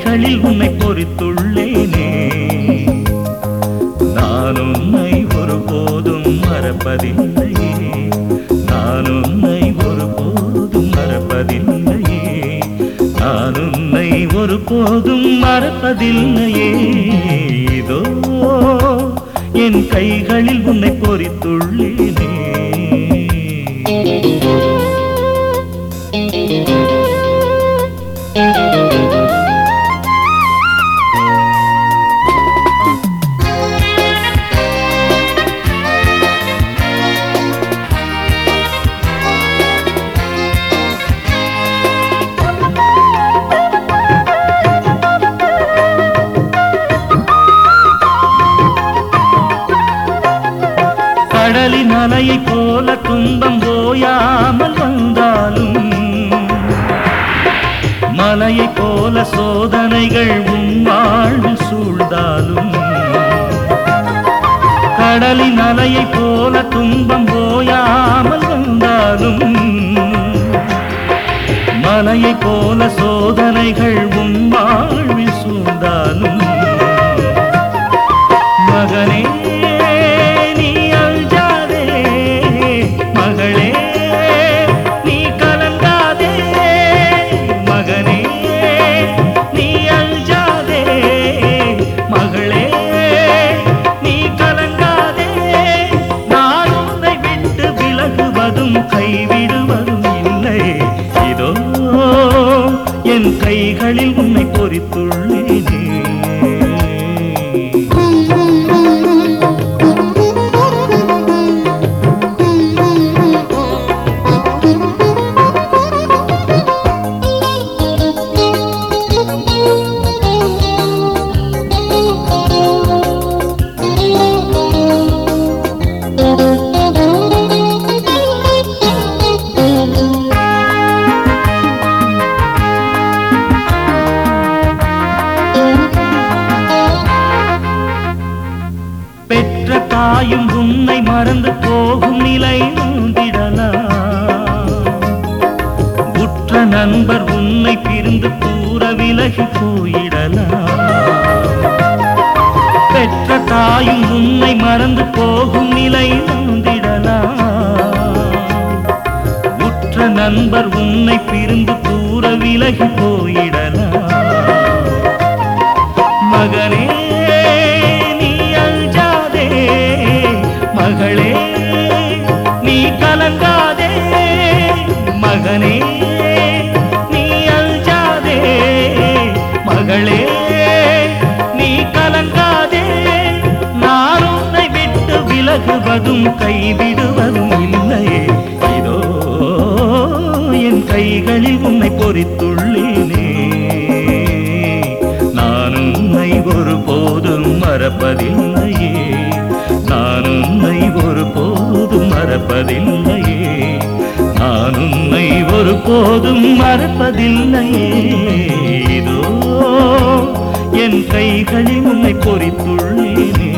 கைகளில் உன்னை பொறித்துள்ளேனே நான் உன்னை ஒருபோதும் மறப்பதில்லையே நான் உன்னை ஒருபோதும் மறப்பதில்லையே நான் உன்னை ஒருபோதும் மறப்பதில்லையே இதோ என் கைகளில் உன்னை பொறித்துள்ளேனே கடலின் அலையை போல துன்பம் ஓயாமல் வந்தாலும் மலையை போல சோதனைகள் உன் வாழ்வில் சூழ்ந்தாலும் கடலின் அலையை போல துன்பம் ஓயாமல் வந்தாலும் மலையை போல சோதனைகள் உன் வாழ்வில் சூழ்ந்தாலும் மகனே நீ அஞ்சாதே மகளே நீ கலங்காதே மகனே நீ அஞ்சாதே மகளே நீ கலங்காதே நான் உன்னை விட்டு விலகுவதும் கைவிடுவதும் இல்லை இதோ என் கைகளில் உன்னை பொறித்துள்ளேனே பெற்ற தாயும் உன்னை மறந்து போகும் நிலை வந்திடலாம் உற்ற நண்பர் உன்னை பிரிந்து தூர விலகி போயிடலாம் பெற்ற தாயும் உன்னை மறந்து போகும் நிலை வந்திடலாம் உற்ற நண்பர் உன்னை பிரிந்து தூர விலகி போயிடலாம் மகனே நீ அஞ்சாதே மகளே நீ கலங்காதே மகனே நீ அஞ்சாதே மகளே நீ கலங்காதே நான் உன்னை விட்டு விலகுவதும் கைவிடுவதும் இல்லையே இதோ என் கைகளில் உன்னை பொறித்துள்ளேனே நான் உன்னை ஒருபோதும் மறப்பதில்லையே நான் உன்னை ஒருபோதும் மறப்பதில்லையே நான் உன்னை ஒருபோதும் மறப்பதில்லையே இதோ என் கைகளில் உன்னை பொறித்துள்ளேனே